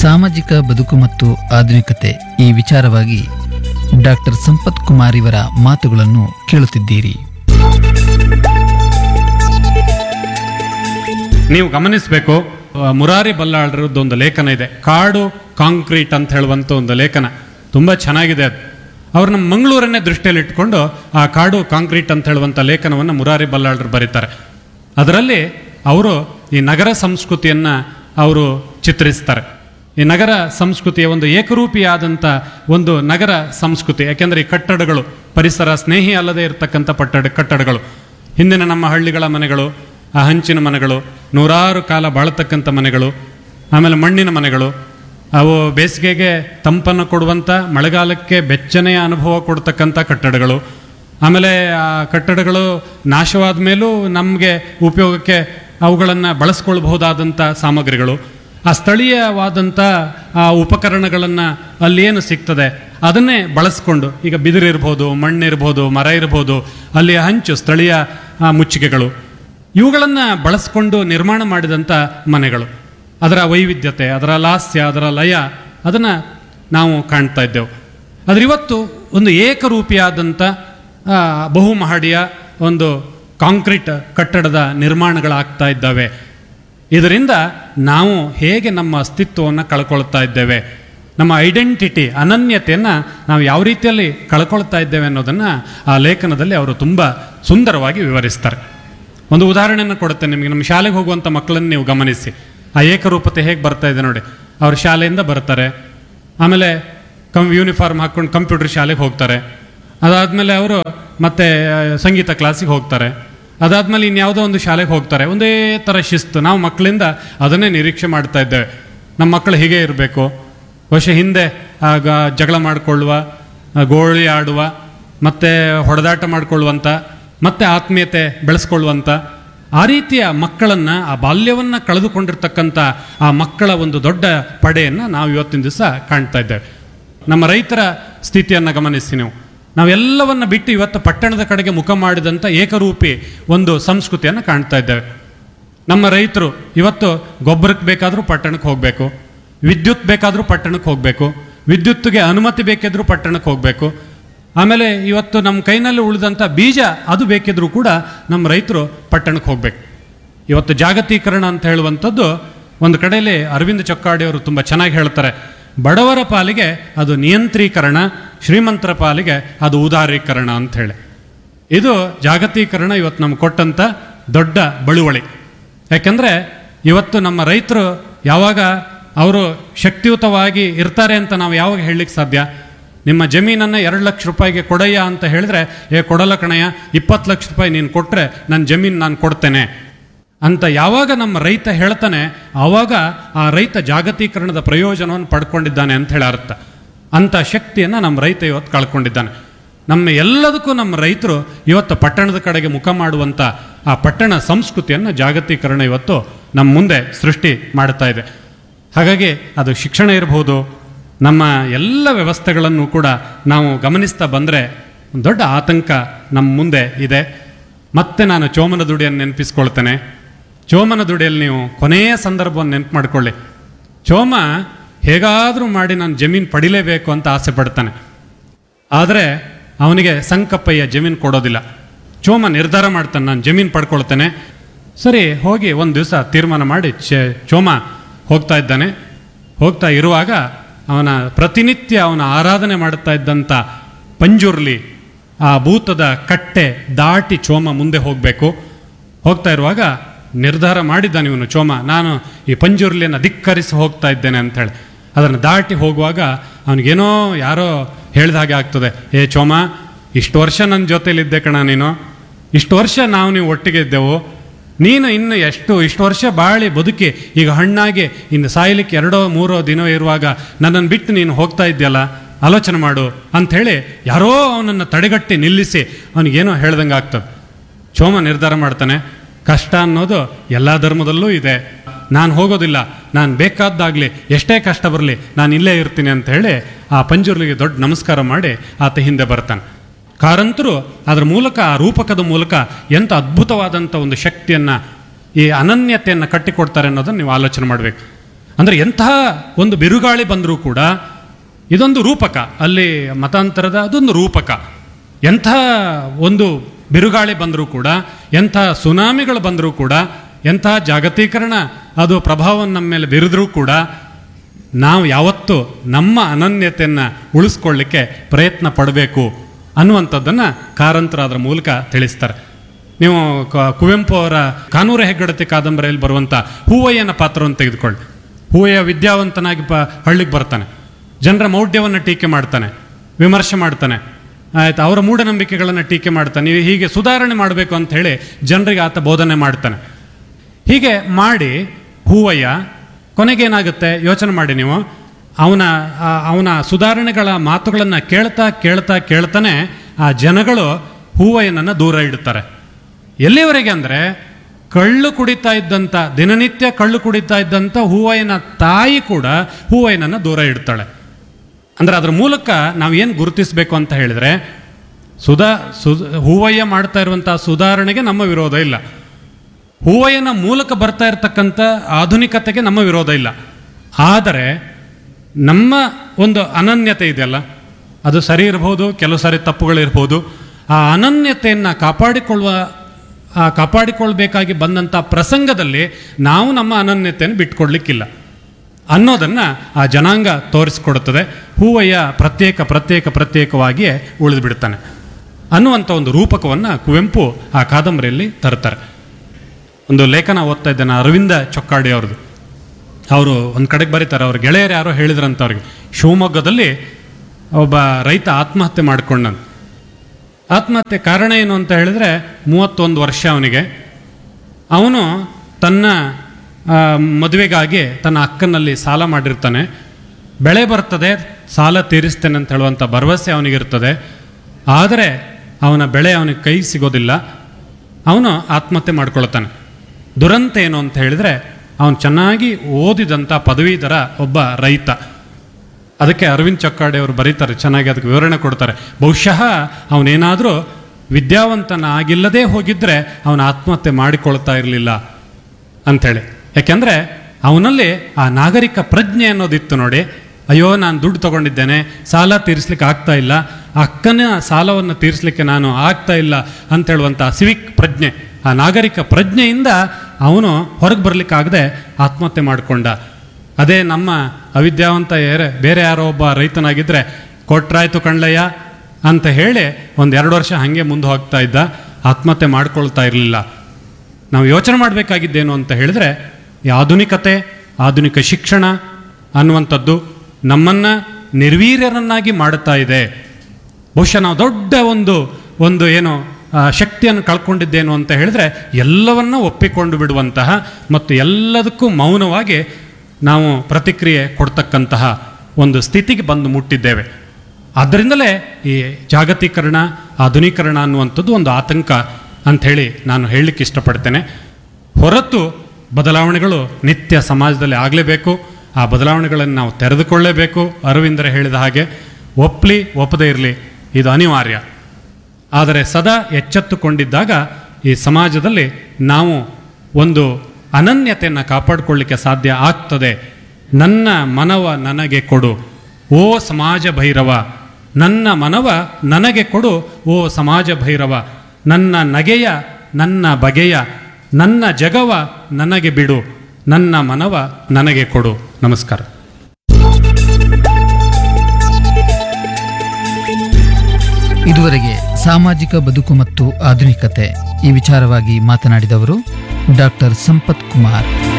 ಸಾಮಾಜಿಕ ಬದುಕು ಮತ್ತು ಆಧುನಿಕತೆ ಈ ವಿಚಾರವಾಗಿ ಡಾಕ್ಟರ್ ಸಂಪತ್ ಕುಮಾರ್ ಇವರ ಮಾತುಗಳನ್ನು ಕೇಳುತ್ತಿದ್ದೀರಿ ನೀವು ಗಮನಿಸಬೇಕು ಮುರಾರಿ ಬಲ್ಲಾಳರದ್ದು ಒಂದು ಲೇಖನ ಇದೆ ಕಾಡು ಕಾಂಕ್ರೀಟ್ ಅಂತ ಹೇಳುವಂಥ ಒಂದು ಲೇಖನ ತುಂಬ ಚೆನ್ನಾಗಿದೆ ಅದು ಅವ್ರು ನಮ್ಮ ಮಂಗಳೂರನ್ನೇ ದೃಷ್ಟಿಯಲ್ಲಿ ಇಟ್ಕೊಂಡು ಆ ಕಾಡು ಕಾಂಕ್ರೀಟ್ ಅಂತ ಹೇಳುವಂಥ ಲೇಖನವನ್ನು ಮುರಾರಿ ಬಲ್ಲಾಳರು ಬರೀತಾರೆ ಅದರಲ್ಲಿ ಅವರು ಈ ನಗರ ಸಂಸ್ಕೃತಿಯನ್ನು ಅವರು ಚಿತ್ರಿಸ್ತಾರೆ ಈ ನಗರ ಸಂಸ್ಕೃತಿಯ ಒಂದು ಏಕರೂಪಿಯಾದಂಥ ಒಂದು ನಗರ ಸಂಸ್ಕೃತಿ ಯಾಕೆಂದರೆ ಈ ಕಟ್ಟಡಗಳು ಪರಿಸರ ಸ್ನೇಹಿ ಅಲ್ಲದೆ ಇರತಕ್ಕಂಥ ಪಟ್ಟಡ ಕಟ್ಟಡಗಳು ಹಿಂದಿನ ನಮ್ಮ ಹಳ್ಳಿಗಳ ಮನೆಗಳು ಆ ಹಂಚಿನ ಮನೆಗಳು ನೂರಾರು ಕಾಲ ಬಾಳತಕ್ಕಂಥ ಮನೆಗಳು ಆಮೇಲೆ ಮಣ್ಣಿನ ಮನೆಗಳು ಅವು ಬೇಸಿಗೆಗೆ ತಂಪನ್ನು ಕೊಡುವಂಥ ಮಳೆಗಾಲಕ್ಕೆ ಬೆಚ್ಚನೆಯ ಅನುಭವ ಕೊಡ್ತಕ್ಕಂಥ ಕಟ್ಟಡಗಳು ಆಮೇಲೆ ಆ ಕಟ್ಟಡಗಳು ನಾಶವಾದ ಮೇಲೂ ನಮಗೆ ಉಪಯೋಗಕ್ಕೆ ಅವುಗಳನ್ನು ಬಳಸ್ಕೊಳ್ಬಹುದಾದಂಥ ಸಾಮಗ್ರಿಗಳು ಆ ಸ್ಥಳೀಯವಾದಂಥ ಆ ಉಪಕರಣಗಳನ್ನು ಅಲ್ಲಿ ಏನು ಸಿಗ್ತದೆ ಅದನ್ನೇ ಬಳಸ್ಕೊಂಡು ಈಗ ಬಿದಿರಿರ್ಬೋದು ಮಣ್ಣಿರ್ಬೋದು ಮರ ಇರ್ಬೋದು ಅಲ್ಲಿ ಹಂಚು ಸ್ಥಳೀಯ ಆ, ಮುಚ್ಚಿಗೆಗಳು ಇವುಗಳನ್ನು ಬಳಸ್ಕೊಂಡು ನಿರ್ಮಾಣ ಮಾಡಿದಂಥ ಮನೆಗಳು ಅದರ ವೈವಿಧ್ಯತೆ ಅದರ ಲಾಸ್ಯ ಅದರ ಲಯ ಅದನ್ನು ನಾವು ಕಾಣ್ತಾ ಇದ್ದೆವು ಆದರೆ ಇವತ್ತು ಒಂದು ಏಕರೂಪಿಯಾದಂಥ ಆ, ಬಹುಮಹಡಿಯ ಒಂದು ಕಾಂಕ್ರೀಟ್ ಕಟ್ಟಡದ ನಿರ್ಮಾಣಗಳಾಗ್ತಾ ಇದ್ದಾವೆ ಇದರಿಂದ ನಾವು ಹೇಗೆ ನಮ್ಮ ಅಸ್ತಿತ್ವವನ್ನು ಕಳ್ಕೊಳ್ತಾ ಇದ್ದೇವೆ ನಮ್ಮ ಐಡೆಂಟಿಟಿ ಅನನ್ಯತೆಯನ್ನು ನಾವು ಯಾವ ರೀತಿಯಲ್ಲಿ ಕಳ್ಕೊಳ್ತಾ ಇದ್ದೇವೆ ಅನ್ನೋದನ್ನು ಆ ಲೇಖನದಲ್ಲಿ ಅವರು ತುಂಬ ಸುಂದರವಾಗಿ ವಿವರಿಸ್ತಾರೆ ಒಂದು ಉದಾಹರಣೆಯನ್ನು ಕೊಡುತ್ತೆ ನಿಮಗೆ ನಮ್ಮ ಶಾಲೆಗೆ ಹೋಗುವಂಥ ಮಕ್ಕಳನ್ನು ನೀವು ಗಮನಿಸಿ ಆ ಏಕರೂಪತೆ ಹೇಗೆ ಬರ್ತಾ ಇದೆ ನೋಡಿ ಅವ್ರ ಶಾಲೆಯಿಂದ ಬರ್ತಾರೆ ಆಮೇಲೆ ಕಂ ಯೂನಿಫಾರ್ಮ್ ಹಾಕ್ಕೊಂಡು ಕಂಪ್ಯೂಟರ್ ಶಾಲೆಗೆ ಹೋಗ್ತಾರೆ ಅದಾದಮೇಲೆ ಅವರು ಮತ್ತೆ ಆ, ಸಂಗೀತ ಕ್ಲಾಸಿಗೆ ಹೋಗ್ತಾರೆ ಅದಾದಮೇಲೆ ಇನ್ಯಾವುದೋ ಒಂದು ಶಾಲೆಗೆ ಹೋಗ್ತಾರೆ ಒಂದೇ ಥರ ಶಿಸ್ತು ನಾವು ಮಕ್ಕಳಿಂದ ಅದನ್ನೇ ನಿರೀಕ್ಷೆ ಮಾಡ್ತಾ ಇದ್ದೇವೆ ನಮ್ಮ ಮಕ್ಕಳು ಹೀಗೆ ಇರಬೇಕು ಬಹುಶಃ ಹಿಂದೆ ಆಗ ಜಗಳ ಮಾಡಿಕೊಳ್ಳುವ ಆ, ಗೋಳಿ ಆಡುವ ಮತ್ತೆ ಹೊಡೆದಾಟ ಮಾಡಿಕೊಳ್ಳುವಂಥ ಮತ್ತೆ ಆತ್ಮೀಯತೆ ಬೆಳೆಸ್ಕೊಳ್ಳುವಂಥ ಆ ರೀತಿಯ ಮಕ್ಕಳನ್ನು ಆ ಬಾಲ್ಯವನ್ನು ಕಳೆದುಕೊಂಡಿರ್ತಕ್ಕಂಥ ಆ ಮಕ್ಕಳ ಒಂದು ದೊಡ್ಡ ಪಡೆಯನ್ನು ನಾವು ಇವತ್ತಿನ ದಿವಸ ಕಾಣ್ತಾ ಇದ್ದೇವೆ ನಮ್ಮ ರೈತರ ಸ್ಥಿತಿಯನ್ನು ಗಮನಿಸಿ ನೀವು ನಾವೆಲ್ಲವನ್ನ ಬಿಟ್ಟು ಇವತ್ತು ಪಟ್ಟಣದ ಕಡೆಗೆ ಮುಖ ಮಾಡಿದಂಥ ಏಕರೂಪಿ ಒಂದು ಸಂಸ್ಕೃತಿಯನ್ನು ಕಾಣ್ತಾ ಇದ್ದೇವೆ ನಮ್ಮ ರೈತರು ಇವತ್ತು ಗೊಬ್ಬರಕ್ಕೆ ಬೇಕಾದರೂ ಪಟ್ಟಣಕ್ಕೆ ಹೋಗಬೇಕು ವಿದ್ಯುತ್ ಬೇಕಾದರೂ ಪಟ್ಟಣಕ್ಕೆ ಹೋಗಬೇಕು ವಿದ್ಯುತ್ಗೆ ಅನುಮತಿ ಬೇಕಿದ್ರೂ ಪಟ್ಟಣಕ್ಕೆ ಹೋಗಬೇಕು ಆಮೇಲೆ ಇವತ್ತು ನಮ್ಮ ಕೈನಲ್ಲಿ ಉಳಿದಂಥ ಬೀಜ ಅದು ಬೇಕಿದ್ರೂ ಕೂಡ ನಮ್ಮ ರೈತರು ಪಟ್ಟಣಕ್ಕೆ ಹೋಗಬೇಕು ಇವತ್ತು ಜಾಗತೀಕರಣ ಅಂತ ಹೇಳುವಂಥದ್ದು ಒಂದು ಕಡೆಯಲ್ಲಿ ಅರವಿಂದ ಚೊಕ್ಕಾಡಿ ಅವರು ತುಂಬ ಚೆನ್ನಾಗಿ ಹೇಳ್ತಾರೆ ಬಡವರ ಪಾಲಿಗೆ ಅದು ನಿಯಂತ್ರೀಕರಣ ಶ್ರೀಮಂತರ ಪಾಲಿಗೆ ಅದು ಉದಾರೀಕರಣ ಅಂತ ಹೇಳಿ ಇದು ಜಾಗತೀಕರಣ ಇವತ್ತು ನಮ್ಗೆ ಕೊಟ್ಟಂಥ ದೊಡ್ಡ ಬಳುವಳಿ ಯಾಕೆಂದರೆ ಇವತ್ತು ನಮ್ಮ ರೈತರು ಯಾವಾಗ ಅವರು ಶಕ್ತಿಯುತವಾಗಿ ಇರ್ತಾರೆ ಅಂತ ನಾವು ಯಾವಾಗ ಹೇಳಲಿಕ್ಕೆ ಸಾಧ್ಯ ನಿಮ್ಮ ಜಮೀನನ್ನು ಎರಡು ಲಕ್ಷ ರೂಪಾಯಿಗೆ ಕೊಡಯ್ಯ ಅಂತ ಹೇಳಿದ್ರೆ ಏ ಕೊಡಲ್ಲ ಕಣಯ್ಯ ಇಪ್ಪತ್ತು ಲಕ್ಷ ರೂಪಾಯಿ ನೀನು ಕೊಟ್ಟರೆ ನನ್ನ ಜಮೀನು ನಾನು ಕೊಡ್ತೇನೆ ಅಂತ ಯಾವಾಗ ನಮ್ಮ ರೈತ ಹೇಳ್ತಾನೆ ಆವಾಗ ಆ ರೈತ ಜಾಗತೀಕರಣದ ಪ್ರಯೋಜನವನ್ನು ಪಡ್ಕೊಂಡಿದ್ದಾನೆ ಅಂತ ಹೇಳಿ ಅರ್ಥ ಅಂಥ ಶಕ್ತಿಯನ್ನು ನಮ್ಮ ರೈತ ಇವತ್ತು ಕಳ್ಕೊಂಡಿದ್ದಾನೆ ನಮ್ಮ ಎಲ್ಲದಕ್ಕೂ ನಮ್ಮ ರೈತರು ಇವತ್ತು ಪಟ್ಟಣದ ಕಡೆಗೆ ಮುಖ ಮಾಡುವಂಥ ಆ ಪಟ್ಟಣ ಸಂಸ್ಕೃತಿಯನ್ನು ಜಾಗತೀಕರಣ ಇವತ್ತು ನಮ್ಮ ಮುಂದೆ ಸೃಷ್ಟಿ ಮಾಡ್ತಾ ಇದೆ ಹಾಗಾಗಿ ಅದು ಶಿಕ್ಷಣ ಇರಬಹುದು ನಮ್ಮ ಎಲ್ಲ ವ್ಯವಸ್ಥೆಗಳನ್ನು ಕೂಡ ನಾವು ಗಮನಿಸ್ತಾ ಬಂದರೆ ಒಂದು ದೊಡ್ಡ ಆತಂಕ ನಮ್ಮ ಮುಂದೆ ಇದೆ ಮತ್ತೆ ನಾನು ಚೋಮನ ದುಡಿಯನ್ನು ನೆನಪಿಸ್ಕೊಳ್ತೇನೆ ಚೋಮನ ದುಡಿಯಲ್ಲಿ ನೀವು ಕೊನೆಯ ಸಂದರ್ಭವನ್ನು ನೆನಪು ಮಾಡ್ಕೊಳ್ಳಿ ಚೋಮ ಹೇಗಾದರೂ ಮಾಡಿ ನಾನು ಜಮೀನು ಪಡಿಲೇಬೇಕು ಅಂತ ಆಸೆ ಪಡ್ತಾನೆ ಆದರೆ ಅವನಿಗೆ ಸಂಕಪ್ಪಯ್ಯ ಜಮೀನು ಕೊಡೋದಿಲ್ಲ ಚೋಮ ನಿರ್ಧಾರ ಮಾಡ್ತಾನೆ ನಾನು ಜಮೀನು ಪಡ್ಕೊಳ್ತೇನೆ ಸರಿ ಹೋಗಿ ಒಂದು ದಿವಸ ತೀರ್ಮಾನ ಮಾಡಿ ಚೆ ಚೋಮ ಹೋಗ್ತಾ ಇದ್ದಾನೆ ಹೋಗ್ತಾ ಇರುವಾಗ ಅವನ ಪ್ರತಿನಿತ್ಯ ಅವನ ಆರಾಧನೆ ಮಾಡುತ್ತಾ ಇದ್ದಂಥ ಪಂಜುರ್ಲಿ ಆ ಭೂತದ ಕಟ್ಟೆ ದಾಟಿ ಚೋಮ ಮುಂದೆ ಹೋಗಬೇಕು ಹೋಗ್ತಾ ಇರುವಾಗ ನಿರ್ಧಾರ ಮಾಡಿದ್ದಾನೆ ಇವನು ಚೋಮ ನಾನು ಈ ಪಂಜುರ್ಲಿಯನ್ನು ಧಿಕ್ಕರಿಸಿ ಹೋಗ್ತಾ ಇದ್ದೇನೆ ಅಂತೇಳಿ ಅದನ್ನು ದಾಟಿ ಹೋಗುವಾಗ ಅವನಿಗೇನೋ ಯಾರೋ ಹೇಳ್ದ ಹಾಗೆ ಆಗ್ತದೆ ಏ ಚೋಮ ಇಷ್ಟು ವರ್ಷ ನನ್ನ ಜೊತೆಲಿದ್ದೆ ಕಣ ನೀನು ಇಷ್ಟು ವರ್ಷ ನಾವು ನೀವು ಒಟ್ಟಿಗೆ ಇದ್ದೆವು ನೀನು ಇನ್ನು ಎಷ್ಟು ಇಷ್ಟು ವರ್ಷ ಬಾಳಿ ಬದುಕಿ ಈಗ ಹಣ್ಣಾಗಿ ಇನ್ನು ಸಾಯ್ಲಿಕ್ಕೆ ಎರಡೋ ಮೂರೋ ದಿನ ಇರುವಾಗ ನನ್ನನ್ನು ಬಿಟ್ಟು ನೀನು ಹೋಗ್ತಾ ಇದ್ಯಲ್ಲ ಆಲೋಚನೆ ಮಾಡು ಅಂಥೇಳಿ ಯಾರೋ ಅವನನ್ನು ತಡೆಗಟ್ಟಿ ನಿಲ್ಲಿಸಿ ಅವನಿಗೇನೋ ಹೇಳ್ದಂಗೆ ಆಗ್ತದೆ ಚೋಮ ನಿರ್ಧಾರ ಮಾಡ್ತಾನೆ ಕಷ್ಟ ಅನ್ನೋದು ಎಲ್ಲ ಧರ್ಮದಲ್ಲೂ ಇದೆ ನಾನು ಹೋಗೋದಿಲ್ಲ ನಾನು ಬೇಕಾದ್ದಾಗಲಿ ಎಷ್ಟೇ ಕಷ್ಟ ಬರಲಿ ನಾನು ಇಲ್ಲೇ ಇರ್ತೀನಿ ಅಂತ ಹೇಳಿ ಆ ಪಂಜುರ್ಲಿಗೆ ದೊಡ್ಡ ನಮಸ್ಕಾರ ಮಾಡಿ ಆತ ಹಿಂದೆ ಬರ್ತಾನೆ ಕಾರಂತರು ಅದರ ಮೂಲಕ ಆ ರೂಪಕದ ಮೂಲಕ ಎಂಥ ಅದ್ಭುತವಾದಂಥ ಒಂದು ಶಕ್ತಿಯನ್ನು ಈ ಅನನ್ಯತೆಯನ್ನು ಕಟ್ಟಿಕೊಡ್ತಾರೆ ಅನ್ನೋದನ್ನು ನೀವು ಆಲೋಚನೆ ಮಾಡಬೇಕು ಅಂದರೆ ಎಂತಹ ಒಂದು ಬಿರುಗಾಳಿ ಬಂದರೂ ಕೂಡ ಇದೊಂದು ರೂಪಕ ಅಲ್ಲಿ ಮತಾಂತರದ ಅದೊಂದು ರೂಪಕ ಎಂಥ ಒಂದು ಬಿರುಗಾಳಿ ಬಂದರೂ ಕೂಡ ಎಂಥ ಸುನಾಮಿಗಳು ಬಂದರೂ ಕೂಡ ಎಂಥ ಜಾಗತೀಕರಣ ಅದು ಪ್ರಭಾವವನ್ನು ನಮ್ಮ ಮೇಲೆ ಬೀರಿದ್ರೂ ಕೂಡ ನಾವು ಯಾವತ್ತೂ ನಮ್ಮ ಅನನ್ಯತೆಯನ್ನು ಉಳಿಸ್ಕೊಳ್ಳಿಕ್ಕೆ ಪ್ರಯತ್ನ ಪಡಬೇಕು ಅನ್ನುವಂಥದ್ದನ್ನು ಕಾರಂತರ ಅದರ ಮೂಲಕ ತಿಳಿಸ್ತಾರೆ ನೀವು ಕ- ಕುವೆಂಪು ಅವರ ಕಾನೂರ ಹೆಗ್ಗಡತಿ ಕಾದಂಬರಿಯಲ್ಲಿ ಬರುವಂಥ ಹೂವಯ್ಯನ ಪಾತ್ರವನ್ನು ತೆಗೆದುಕೊಳ್ಳಿ ಹೂವಯ್ಯ ವಿದ್ಯಾವಂತನಾಗಿ ಪ ಹಳ್ಳಿಗೆ ಬರ್ತಾನೆ ಜನರ ಮೌಢ್ಯವನ್ನು ಟೀಕೆ ಮಾಡ್ತಾನೆ ವಿಮರ್ಶೆ ಮಾಡ್ತಾನೆ ಆಯ್ತು ಅವರ ಮೂಢನಂಬಿಕೆಗಳನ್ನು ಟೀಕೆ ಮಾಡ್ತಾನೆ ನೀವು ಹೀಗೆ ಸುಧಾರಣೆ ಮಾಡಬೇಕು ಅಂತ ಹೇಳಿ ಜನರಿಗೆ ಆತ ಬೋಧನೆ ಮಾಡ್ತಾನೆ ಹೀಗೆ ಮಾಡಿ ಹೂವಯ್ಯ ಕೊನೆಗೇನಾಗುತ್ತೆ ಯೋಚನೆ ಮಾಡಿ ನೀವು ಅವನ ಆ- ಅವನ ಸುಧಾರಣೆಗಳ ಮಾತುಗಳನ್ನು ಕೇಳ್ತಾ ಕೇಳ್ತಾ ಕೇಳ್ತಾನೆ ಆ ಜನಗಳು ಹೂವಯ್ಯನನ್ನು ದೂರ ಇಡುತ್ತಾರೆ ಎಲ್ಲಿವರೆಗೆ ಅಂದರೆ ಕಳ್ಳು ಕುಡಿತಾ ಇದ್ದಂಥ ದಿನನಿತ್ಯ ಕಳ್ಳು ಕುಡಿತಾ ಇದ್ದಂಥ ಹೂವಯ್ಯನ ತಾಯಿ ಕೂಡ ಹೂವಯ್ಯನನ್ನು ದೂರ ಇಡ್ತಾಳೆ ಅಂದ್ರೆ ಅದ್ರ ಮೂಲಕ ನಾವು ಏನು ಗುರುತಿಸಬೇಕು ಅಂತ ಹೇಳಿದ್ರೆ ಸುಧಾ ಸು ಹೂವಯ್ಯ ಮಾಡ್ತಾ ಇರುವಂಥ ಸುಧಾರಣೆಗೆ ನಮ್ಮ ವಿರೋಧ ಇಲ್ಲ ಹೂವಯ್ಯನ ಮೂಲಕ ಬರ್ತಾ ಇರತಕ್ಕಂಥ ಆಧುನಿಕತೆಗೆ ನಮ್ಮ ವಿರೋಧ ಇಲ್ಲ ಆದರೆ ನಮ್ಮ ಒಂದು ಅನನ್ಯತೆ ಇದೆಯಲ್ಲ ಅದು ಸರಿ ಇರಬಹುದು ಕೆಲವು ಸಾರಿ ತಪ್ಪುಗಳಿರ್ಬೋದು ಆ ಅನನ್ಯತೆಯನ್ನು ಕಾಪಾಡಿಕೊಳ್ಳುವ ಆ ಕಾಪಾಡಿಕೊಳ್ಬೇಕಾಗಿ ಬಂದಂಥ ಪ್ರಸಂಗದಲ್ಲಿ ನಾವು ನಮ್ಮ ಅನನ್ಯತೆಯನ್ನು ಬಿಟ್ಕೊಡ್ಲಿಕ್ಕಿಲ್ಲ ಅನ್ನೋದನ್ನು ಆ ಜನಾಂಗ ತೋರಿಸಿಕೊಡುತ್ತದೆ ಹೂವಯ್ಯ ಪ್ರತ್ಯೇಕ ಪ್ರತ್ಯೇಕ ಪ್ರತ್ಯೇಕವಾಗಿಯೇ ಉಳಿದು ಬಿಡ್ತಾನೆ ಅನ್ನುವಂಥ ಒಂದು ರೂಪಕವನ್ನು ಕುವೆಂಪು ಆ ಕಾದಂಬರಿಯಲ್ಲಿ ತರ್ತಾರೆ ಒಂದು ಲೇಖನ ಓದ್ತಾ ಇದ್ದೇನೆ ಅರವಿಂದ ಚೊಕ್ಕಾಡಿ ಅವ್ರದ್ದು ಅವರು ಒಂದು ಕಡೆಗೆ ಬರೀತಾರೆ ಅವ್ರ ಗೆಳೆಯರು ಯಾರೋ ಹೇಳಿದ್ರಂತ ಅವ್ರಿಗೆ ಶಿವಮೊಗ್ಗದಲ್ಲಿ ಒಬ್ಬ ರೈತ ಆತ್ಮಹತ್ಯೆ ಮಾಡ್ಕೊಂಡನು ಆತ್ಮಹತ್ಯೆ ಕಾರಣ ಏನು ಅಂತ ಹೇಳಿದ್ರೆ ಮೂವತ್ತೊಂದು ವರ್ಷ ಅವನಿಗೆ ಅವನು ತನ್ನ ಆ, ಮದುವೆಗಾಗಿ ತನ್ನ ಅಕ್ಕನಲ್ಲಿ ಸಾಲ ಮಾಡಿರ್ತಾನೆ ಬೆಳೆ ಬರ್ತದೆ ಸಾಲ ತೀರಿಸ್ತೇನೆ ಅಂತ ಹೇಳುವಂಥ ಭರವಸೆ ಅವನಿಗಿರ್ತದೆ ಆದರೆ ಅವನ ಬೆಳೆ ಅವನಿಗೆ ಕೈ ಸಿಗೋದಿಲ್ಲ ಅವನು ಆತ್ಮಹತ್ಯೆ ಮಾಡ್ಕೊಳ್ತಾನೆ ದುರಂತ ಏನು ಅಂತ ಹೇಳಿದ್ರೆ ಅವನು ಚೆನ್ನಾಗಿ ಓದಿದಂಥ ಪದವೀಧರ ಒಬ್ಬ ರೈತ ಅದಕ್ಕೆ ಅರವಿಂದ್ ಚಕ್ಕಾಡಿ ಅವರು ಬರೀತಾರೆ ಚೆನ್ನಾಗಿ ಅದಕ್ಕೆ ವಿವರಣೆ ಕೊಡ್ತಾರೆ ಬಹುಶಃ ಅವನೇನಾದರೂ ವಿದ್ಯಾವಂತನಾಗಿಲ್ಲದೆ ಹೋಗಿದ್ರೆ ಅವನ ಆತ್ಮಹತ್ಯೆ ಮಾಡಿಕೊಳ್ತಾ ಇರಲಿಲ್ಲ ಅಂಥೇಳಿ ಯಾಕೆಂದರೆ ಅವನಲ್ಲಿ ಆ ನಾಗರಿಕ ಪ್ರಜ್ಞೆ ಅನ್ನೋದಿತ್ತು ನೋಡಿ ಅಯ್ಯೋ ನಾನು ದುಡ್ಡು ತಗೊಂಡಿದ್ದೇನೆ ಸಾಲ ತೀರಿಸ್ಲಿಕ್ಕೆ ಆಗ್ತಾ ಇಲ್ಲ ಅಕ್ಕನ ಸಾಲವನ್ನು ತೀರಿಸ್ಲಿಕ್ಕೆ ನಾನು ಆಗ್ತಾ ಇಲ್ಲ ಅಂತ ಹೇಳುವಂಥ ಸಿವಿಕ್ ಪ್ರಜ್ಞೆ ಆ ನಾಗರಿಕ ಪ್ರಜ್ಞೆಯಿಂದ ಅವನು ಹೊರಗೆ ಬರಲಿಕ್ಕಾಗದೆ ಆತ್ಮಹತ್ಯೆ ಮಾಡಿಕೊಂಡ ಅದೇ ನಮ್ಮ ಅವಿದ್ಯಾವಂತ ಏರೆ ಬೇರೆ ಯಾರೋ ಒಬ್ಬ ರೈತನಾಗಿದ್ದರೆ ಕೊಟ್ರಾಯ್ತು ಕಣ್ಲಯ್ಯ ಅಂತ ಹೇಳಿ ಒಂದು ಎರಡು ವರ್ಷ ಹಾಗೆ ಮುಂದೆ ಹೋಗ್ತಾ ಇದ್ದ ಆತ್ಮಹತ್ಯೆ ಮಾಡ್ಕೊಳ್ತಾ ಇರಲಿಲ್ಲ ನಾವು ಯೋಚನೆ ಮಾಡಬೇಕಾಗಿದ್ದೇನು ಅಂತ ಹೇಳಿದ್ರೆ ಈ ಆಧುನಿಕತೆ ಆಧುನಿಕ ಶಿಕ್ಷಣ ಅನ್ನುವಂಥದ್ದು ನಮ್ಮನ್ನು ನಿರ್ವೀರ್ಯರನ್ನಾಗಿ ಮಾಡುತ್ತಾ ಇದೆ ಬಹುಶಃ ನಾವು ದೊಡ್ಡ ಒಂದು ಒಂದು ಏನು ಆ, ಶಕ್ತಿಯನ್ನು ಕಳ್ಕೊಂಡಿದ್ದೇನು ಅಂತ ಹೇಳಿದ್ರೆ ಎಲ್ಲವನ್ನ ಒಪ್ಪಿಕೊಂಡು ಬಿಡುವಂತಹ ಮತ್ತು ಎಲ್ಲದಕ್ಕೂ ಮೌನವಾಗಿ ನಾವು ಪ್ರತಿಕ್ರಿಯೆ ಕೊಡ್ತಕ್ಕಂತಹ ಒಂದು ಸ್ಥಿತಿಗೆ ಬಂದು ಮುಟ್ಟಿದ್ದೇವೆ ಆದ್ದರಿಂದಲೇ ಈ ಜಾಗತೀಕರಣ ಆಧುನೀಕರಣ ಅನ್ನುವಂಥದ್ದು ಒಂದು ಆತಂಕ ಅಂಥೇಳಿ ನಾನು ಹೇಳಲಿಕ್ಕೆ ಇಷ್ಟಪಡ್ತೇನೆ ಹೊರತು ಬದಲಾವಣೆಗಳು ನಿತ್ಯ ಸಮಾಜದಲ್ಲಿ ಆಗಲೇಬೇಕು ಆ ಬದಲಾವಣೆಗಳನ್ನು ನಾವು ತೆರೆದುಕೊಳ್ಳೇಬೇಕು ಅರವಿಂದರ ಹೇಳಿದ ಹಾಗೆ ಒಪ್ಪಲಿ ಒಪ್ಪದೇ ಇರಲಿ ಇದು ಅನಿವಾರ್ಯ ಆದರೆ ಸದಾ ಎಚ್ಚೆತ್ತುಕೊಂಡಿದ್ದಾಗ ಈ ಸಮಾಜದಲ್ಲಿ ನಾವು ಒಂದು ಅನನ್ಯತೆಯನ್ನು ಕಾಪಾಡಿಕೊಳ್ಳಿಕ್ಕೆ ಸಾಧ್ಯ ಆಗ್ತದೆ ನನ್ನ ಮನವ ನನಗೆ ಕೊಡು ಓ ಸಮಾಜ ಭೈರವ ನನ್ನ ಮನವ ನನಗೆ ಕೊಡು ಓ ಸಮಾಜ ಭೈರವ ನನ್ನ ನಗೆಯ ನನ್ನ ಬಗೆಯ ನನ್ನ ಜಗವ ನನಗೆ ಬಿಡು ನನ್ನ ಮನವ ನನಗೆ ಕೊಡು ನಮಸ್ಕಾರ ಇದುವರೆಗೆ ಸಾಮಾಜಿಕ ಬದುಕು ಮತ್ತು ಆಧುನಿಕತೆ ಈ ವಿಚಾರವಾಗಿ ಮಾತನಾಡಿದವರು ಡಾಕ್ಟರ್ ಸಂಪತ್ ಕುಮಾರ್